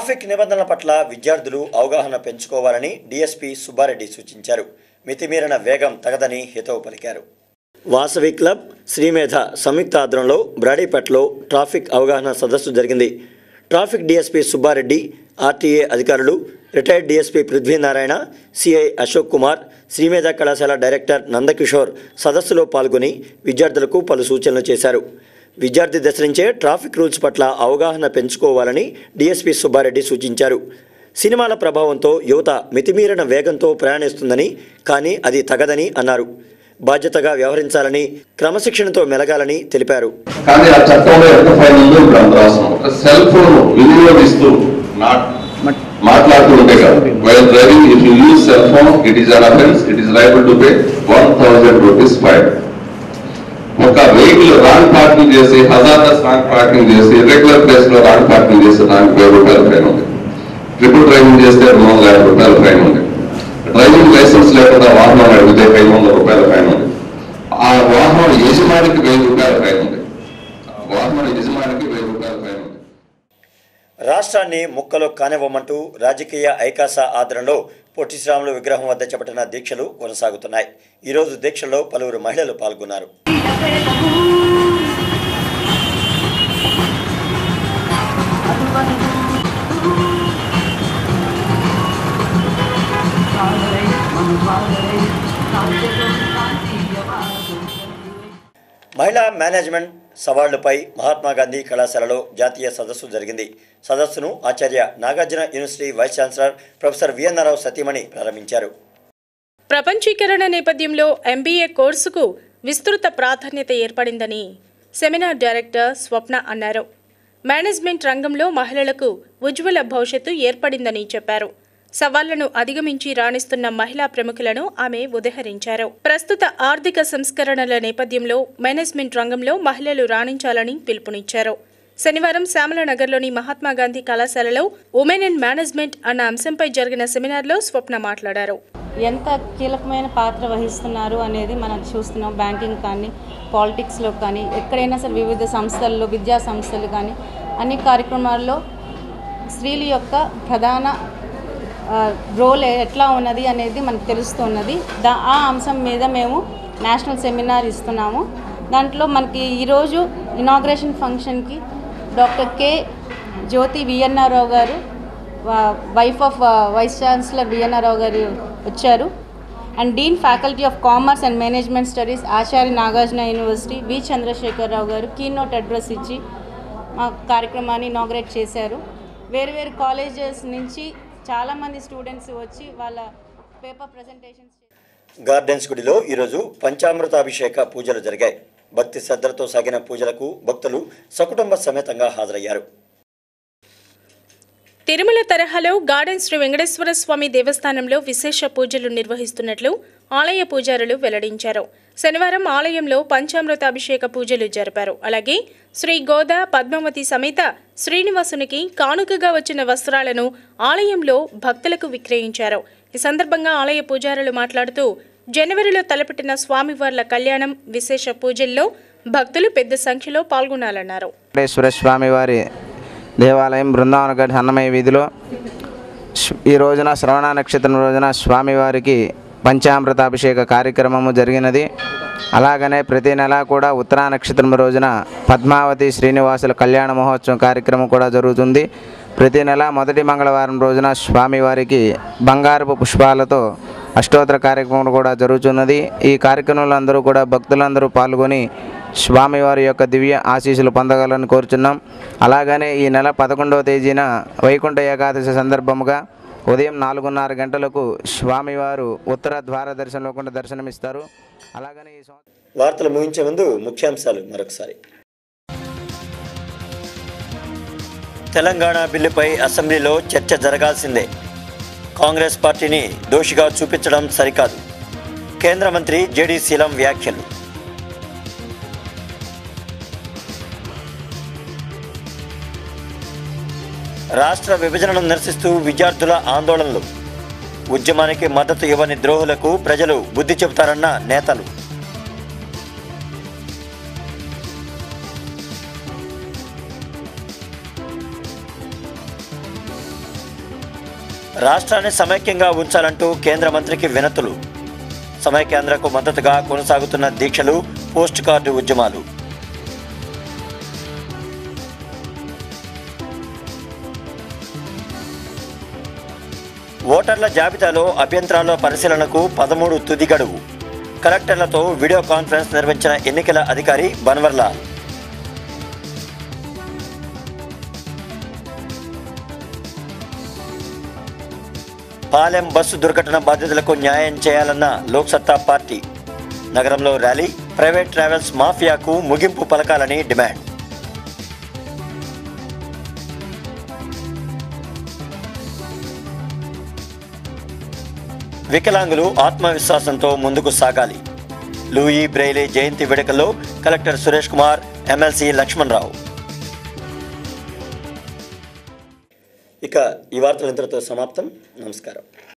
traffic నిబంధనల పట్ల విద్యార్థులు అవగాహన పెంచుకోవాలని డీఎస్పీ సుబ్బారెడ్డి సూచించారు మితిమీరిన వేగం తగదని హితవు పలికారు వాసవి క్లబ్ శ్రీమేధ సంయుక్త ఆధ్వర్యంలో బ్రాడీపేటలో ట్రాఫిక్ అవగాహన సదస్సు జరిగింది ట్రాఫిక్ డీఎస్పీ సుబ్బారెడ్డి ఆర్టీఏ అధికారులు retired DSP Prithvinarayana CI Ashok Kumar Srimedha కళాశాల డైరెక్టర్ నందకిషోర్ సదస్సులో పాల్గొని విద్యార్థులకు పలు సూచనలు చేశారు విద్యార్థి దశ నుంచే ట్రాఫిక్ రూల్స్ పట్ల అవగాహన పెంచుకోవాలని డీఎస్పీ సుబ్బారెడ్డి సూచించారు సినిమాల ప్రభావంతో యువత మితిమీరిన వేగంతో ప్రయాణిస్తుందని కానీ అది తగదని అన్నారు బాధ్యతగా వ్యవహరించాలని క్రమశిక్షణతో మెలగాలని తెలిపారు కానీ ఆ చట్టంలో ఎంత ఫైన్ ఉందో ఇప్పుడు అంత అవసరం ఒక సెల్ ఫోన్ వినియోగిస్తూ నాట్ మాట్లాడుతూ ఉంటే కాదు while driving if you use cell phone it is an offence it is liable to pay one thousand rupees fine ఒక వెహికల్ రాంగ్ పార్కింగ్ చేసి హజార్డస్ రాంగ్ పార్కింగ్ చేసి ఇర్రెగ్యులర్ ప్లేస్ లో wrong parking చేసి దానికి వెయ్యి రూపాయల ఫైన్ ఉంది triple driving చేస్తే రెండు వందల యాభై రూపాయల ఫైన్ ఉంది డ్రైవింగ్ లైసెన్స్ లేకుండా వాహనం అడిగితే ఐదు వందల రూపాయల ఫైన్ ఉంది ఆ వాహనం యజమానికి వెయ్యి రూపాయల ఫైన్ ఉంది ఆ వాహనం యజమానికి వెయ్యి రూపాయల ఫైన్ ఉంది రాష్ట్రాన్ని ముక్కలు కానివ్వమంటూ రాజకీయ ఐకాస ఆధ్వర్యంలో పొట్టి శ్రీరాములు విగ్రహం వద్ద చేపట్టిన దీక్షలు కొనసాగుతున్నాయి ఈరోజు దీక్షలో పలువురు మహిళలు పాల్గొన్నారు మహిళా మేనేజ్మెంట్ సవాళ్లపై మహాత్మా గాంధీ కళాశాలలో జాతీయ సదస్సు జరిగింది సదస్సును ఆచార్య Nagarjuna university vice chancellor professor విఎన్ఆర్రావు సతీమణి ప్రారంభించారు ప్రపంచీకరణ నేపథ్యంలో ఎంబీఏ కోర్సుకు విస్తృత ప్రాధాన్యత ఏర్పడిందని సెమినార్ డైరెక్టర్ స్వప్న అన్నారు మేనేజ్మెంట్ రంగంలో మహిళలకు ఉజ్వల భవిష్యత్తు ఏర్పడిందని చెప్పారు సవాళ్లను అధిగమించి రాణిస్తున్న మహిళా ప్రముఖులను ఆమె ఉదహరించారు ప్రస్తుత ఆర్థిక సంస్కరణల నేపథ్యంలో మేనేజ్మెంట్ రంగంలో మహిళలు రాణించాలని పిలుపునిచ్చారు శనివారం శ్యామలనగర్లోని మహాత్మాగాంధీ కళాశాలలో ఉమెన్ ఇన్ మేనేజ్మెంట్ అన్న అంశంపై జరిగిన సెమినార్లో స్వప్న మాట్లాడారు ఎంత కీలకమైన పాత్ర వహిస్తున్నారు అనేది మనం చూస్తున్నాం బ్యాంకింగ్ కానీ పాలిటిక్స్లో కానీ ఎక్కడైనా సరే వివిధ సంస్థల్లో విద్యా సంస్థలు కానీ అన్ని కార్యక్రమాల్లో స్త్రీల యొక్క ప్రధాన ఆ, రోల్ ఎట్లా ఉన్నది అనేది మనకు తెలుస్తున్నది దా ఆ అంశం మీద మేము నేషనల్ సెమినార్ ఇస్తున్నాము దాంట్లో మనకి ఈరోజు ఇనాగ్రేషన్ ఫంక్షన్కి doctor K Jyothi VNR Rao garu wife of vice chancellor VNR Rao garu వచ్చారు and dean faculty of commerce and management studies Acharya Nagarjuna university V Chandrasekhar Rao garu keynote address ఇచ్చి మా కార్యక్రమాన్ని ఇనాగ్రేట్ చేశారు వేరు వేరు కాలేజెస్ నుంచి చాలామంది స్టూడెంట్స్ వచ్చి వాళ్ళ పేపర్ ప్రజెంటేషన్స్ గార్డెన్స్ గుడిలో ఈరోజు పంచామృతాభిషేక పూజలు జరిగాయి భక్తి శ్రద్ధలతో సాగిన పూజలకు భక్తులు సకుటుంబ సమేతంగా హాజరయ్యారు తిరుమల తరహాలో గార్డెన్ శ్రీ వెంకటేశ్వర స్వామి దేవస్థానంలో విశేష పూజలు నిర్వహిస్తున్నట్లు ఆలయ పూజారులు వెల్లడించారు శనివారం ఆలయంలో పంచామృత అభిషేక పూజలు జరిపారు అలాగే శ్రీ గోదా పద్మావతి సమేత శ్రీనివాసునికి కానుకగా వచ్చిన వస్త్రాలను ఆలయంలో భక్తులకు విక్రయించారు ఈ సందర్భంగా ఆలయ పూజారులు మాట్లాడుతూ జనవరిలో తలపెట్టిన స్వామివార్ల కళ్యాణం విశేష పూజల్లో భక్తులు పెద్ద సంఖ్యలో పాల్గొనాలన్నారు వెంకటేశ్వర స్వామి వారి దేవాలయం బృందావనగఢ్ అన్నమయ్య వీధిలో శ్- ఈ రోజున శ్రవణ నక్షత్రం రోజున స్వామివారికి పంచామృతాభిషేక కార్యక్రమము జరిగినది అలాగనే ప్రతి నెల కూడా ఉత్తరా నక్షత్రం రోజున పద్మావతి శ్రీనివాసుల కళ్యాణ మహోత్సవం కార్యక్రమం కూడా జరుగుతుంది ప్రతి నెల మొదటి మంగళవారం రోజున స్వామివారికి బంగారపు పుష్పాలతో అష్టోత్తర కార్యక్రమం కూడా జరుగుతున్నది ఈ కార్యక్రమంలో అందరూ కూడా భక్తులందరూ పాల్గొని స్వామివారి యొక్క దివ్య ఆశీస్సులు పొందగలని కోరుచున్నాం అలాగనే ఈ నెల పదకొండవ తేదీన వైకుంఠ ఏకాదశి సందర్భముగా ఉదయం నాలుగున్నర గంటలకు స్వామివారు ఉత్తర ద్వార దర్శనంలో కూడా దర్శనమిస్తారు అలాగనే ఈ సంవత్సరం వార్తలు ముగించే ముందు ముఖ్యాంశాలు మరొకసారి తెలంగాణ బిల్లుపై అసెంబ్లీలో చర్చ జరగాల్సిందే కాంగ్రెస్ పార్టీని దోషిగా చూపించడం సరికాదు కేంద్ర మంత్రి జేడీ శీలం వ్యాఖ్యలు రాష్ట్ర విభజనను నిరసిస్తూ విద్యార్థుల ఆందోళనలు ఉద్యమానికి మద్దతు ఇవ్వని ద్రోహులకు ప్రజలు బుద్ధి చెబుతారన్న నేతలు రాష్ట్రాన్ని సమైక్యంగా ఉంచాలంటూ కేంద్ర మంత్రికి వినతులు సమైక్యాంధ్రకు మద్దతుగా కొనసాగుతున్న దీక్షలు పోస్ట్ కార్డు ఉద్యమాలు ఓటర్ల జాబితాలో అభ్యంతరాల పరిశీలనకు పదమూడు తుది గడువు కలెక్టర్లతో వీడియో కాన్ఫరెన్స్ నిర్వహించిన ఎన్నికల అధికారి బన్వర్లాల్ పాలెం బస్సు దుర్ఘటన బాధితులకు న్యాయం చేయాలన్న లోక్సత్తా పార్టీ నగరంలో ర్యాలీ ప్రైవేట్ ట్రావెల్స్ మాఫియాకు ముగింపు పలకాలని డిమాండ్ వికలాంగులు ఆత్మవిశ్వాసంతో ముందుకు సాగాలి లూయి బ్రెయిలీ జయంతి వేడుకల్లో కలెక్టర్ సురేష్ కుమార్ ఎమ్మెల్సీ లక్ష్మణ్ రావు ఇక ఈ వార్తలు ఇంతటితో సమాప్తం నమస్కారం